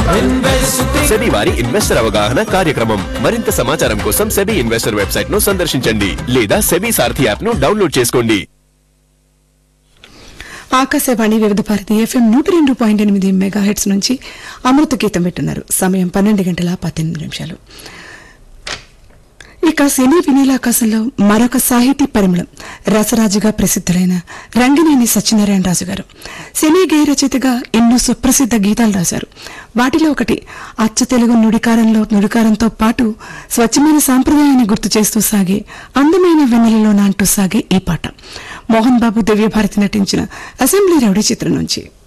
SEBI వారి investor అవగాహన కార్యక్రమం మరింత సమాచారం కోసం సెబీ ఇన్వెస్టర్ వెబ్సైట్ ను సందర్శించండి లేదా సెబీ సారథి యాప్ ను డౌన్లోడ్ చేసుకోండి ఆకాశవాణి వివిధ భారతి ఎఫ్ఎం నూట రెండు పాయింట్ ఎనిమిది మెగా హెడ్స్ నుంచి అమృత గీతం వింటున్నారు సమయం పన్నెండు గంటల పద్దెనిమిది నిమిషాలు ఇక సినీ వినీలాకాశంలో మరొక సాహితీ పరిమళం రసరాజుగా ప్రసిద్ధులైన రంగినేని సత్యనారాయణ రాజు గారు సినీ గేయ రచయితగా ఎన్నో సుప్రసిద్ధ గీతాలు రాశారు వాటిలో ఒకటి అచ్చ తెలుగు నుడికారంలో నుడికారంతో పాటు స్వచ్ఛమైన సాంప్రదాయాన్ని గుర్తు చేస్తూ సాగే అందమైన వెన్నెలలో నాంటూ సాగే ఈ పాట మోహన్ బాబు దివ్యభారతి నటించిన అసెంబ్లీ రౌడీ చిత్రం నుంచి